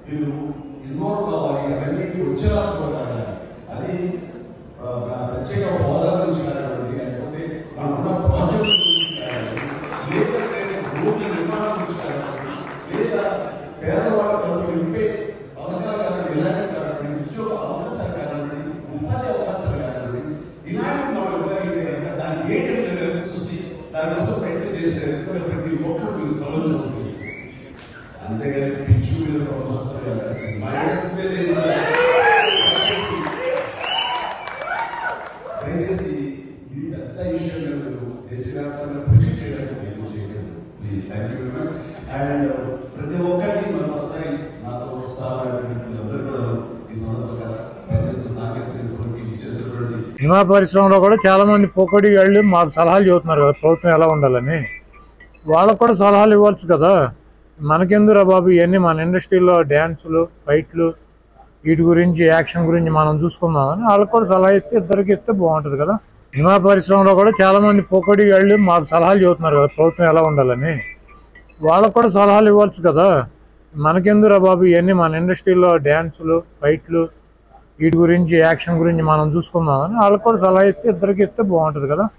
మీరు ఇన్వాల్వ్ కావాలి అవన్నీ వచ్చేలా చూడాలి అది ఆ, ప్రత్యేక హోదా గురించి కానివ్వండి లేకపోతే మనకున్న ప్రాజెక్ట్ గురించి కానివ్వండి లేదంటే రోడ్ల నిర్మాణం గురించి కానివ్వండి లేదా పేదవాళ్ళ కడుపు నింపే పథకాలు కానివ్వండి ఇలాంటి కానివ్వండి ఉద్యోగ అవకాశాలు కానివ్వండి ఉపాధి అవకాశాలు కానివ్వండి ఇలాంటి మనం ఇవ్వగలిగితే కనుక దాన్ని ఏంటి అనేది చూసి దానికోసం ప్రయత్నం చేసే వ్యక్తులు ప్రతి ఒక్కరు మీరు తొలగించవలసి అంతేగాని పిచ్చు మీద ప్రమోస్తారు మా ఎక్స్పీరియన్స్ దయచేసి ఇది పెద్ద ఇష్యూ మీరు దేశవ్యాప్తంగా కృషి చేయడానికి నేను చేయలేదు please thank you very much and ప్రతి ఒక్కరికి మనం ఒకసారి నాతో సహాయపడిన అందరూ కూడా ఈ సందర్భంగా పనిచేసిన సాంకేతిక నిపుణులకి ఇచ్చేసినటువంటి సినిమా పరిశ్రమలో కూడా చాలా మంది పోకడి వెళ్ళి మాకు సలహాలు చెబుతున్నారు కదా ప్రభుత్వం ఎలా ఉండాలని వాళ్ళకు కూడా సలహాలు ఇవ్వచ్చు కదా మనకెందురా బాబు ఇవన్నీ మన ఇండస్ట్రీలో డ్యాన్సులు ఫైట్లు వీటి గురించి యాక్షన్ గురించి మనం చూసుకుందామని వాళ్ళకి కూడా సలహా ఇస్తే ఇద్దరికి ఇస్తే బాగుంటుంది కదా సినిమా పరిశ్రమలో కూడా చాలా మంది పోకడి వెళ్ళి మాకు సలహాలు చెబుతున్నారు కదా ప్రభుత్వం ఎలా ఉండాలని వాళ్ళకు కూడా సలహాలు ఇవ్వచ్చు కదా మనకెందురా బాబు ఇవన్నీ మన ఇండస్ట్రీలో డ్యాన్సులు ఫైట్లు వీటి గురించి యాక్షన్ గురించి మనం చూసుకుందామని వాళ్ళకి కూడా సలహా ఇస్తే ఇద్దరికి ఇస్తే బాగుంటుంది కదా